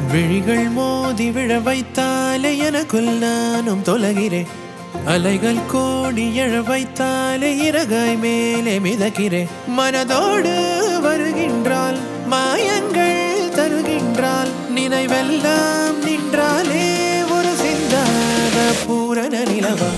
விழிகள் மோதி விழ வைத்தாலே எனக்குள் நானும் தொலகிறேன் அலைகள் கோடி எழ வைத்தாலே இறகாய் மேலே மிதக்கிறேன் மனதோடு வருகின்றாள் மாயங்கள் தருகின்றாள் நினைவெல்லாம் நின்றாலே ஒரு சிந்தாத பூரண நிலவா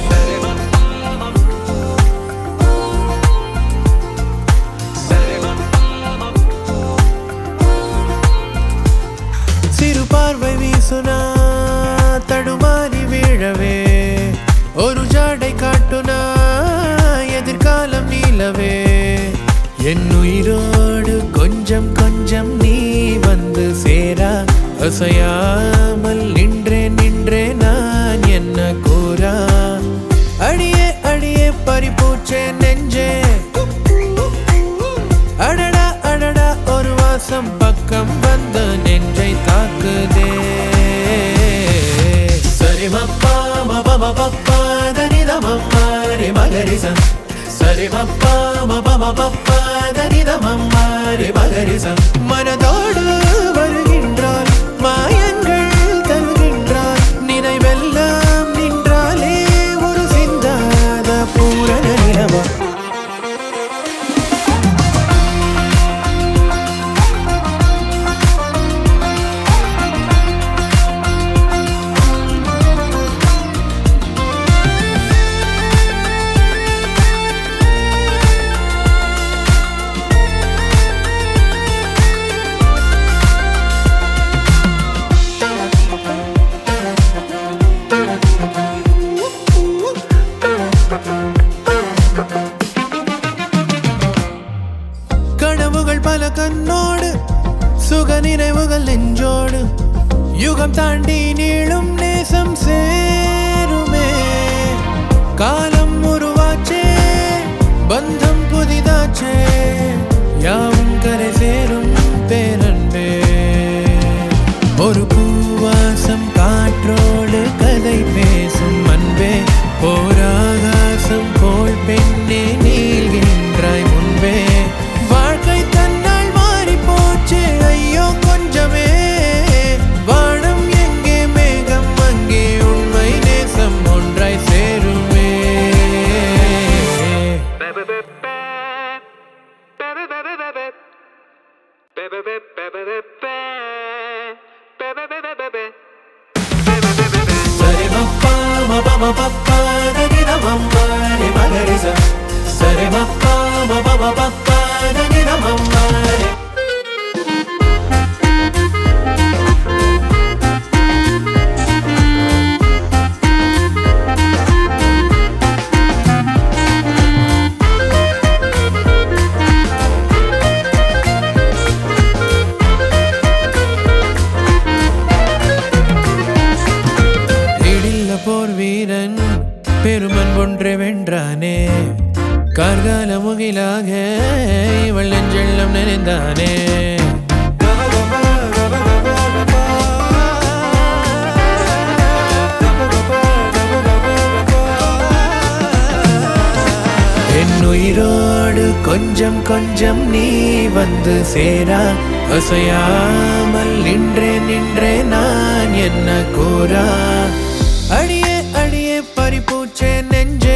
சிறு பார்வை வீசுனா தடுமாறி வீழவே ஒரு ஜாடை காட்டுனா எதிர்காலம் நீளவே என் உயிரோடு கொஞ்சம் கொஞ்சம் நீ வந்து சேரா அசையாமல் நின்றே நின்றே நான் என்ன கூறா அடியே அடியே பறிப்பூச்சே நெஞ்சே அடடா அடடா ஒரு வாசம் பக்கம் வந்து நெஞ்சை தாக்குதே சரி மப்பா மப மப்பா தனித மம்மாரி மகரிசம் சரி மப்பா மப மப்பா தனித மம்மாரி மகரிசம் மனதோடு வருகின்றாள் மாயங்கள் தருகின்றாள் நினைவெல்லாம் நின்றாலே ஒரு சிந்தாத பூரண நிலவா கனவுகள் பல கண்ணோடு சுக நினைவுகள் நெஞ்சோடு யுகம் தாண்டி நீளும் நேசம் சேருமே காலம் உருவாச்சே பந்தம் புதிதாச்சே யாவும் கரை சேரும் பேரன்பே ஒரு பூவாசம் காற்றோடு கதை பேசும் அன்பே போராகாசம் போல் பெண்ணே நீள்கின்றாய் முன்பே வாழ்க்கை தன்னால் மாறி போச்சே ஐயோ கொஞ்சமே வானம் எங்கே மேகம் அங்கே உண்மை நேசம் ஒன்றாய் சேருமே సరి మప్ప మప మపప్ప దనిద మమ్మారి మగరిస సరి మప్ప మప మపప్ప దనిద మమ్మారి இடில்ல போர் வீரன் பெருமன் ஒன்றை வென்றானே கார்கால முகிலாக இவள் நெஞ்செல்லம் நினைந்தானே என் உயிரோடு கொஞ்சம் கொஞ்சம் நீ வந்து சேரா அசையாமல் நின்றே நின்றே நான் என்ன கூறா அடியே அடியே பறிப்பூச்சே நெஞ்ச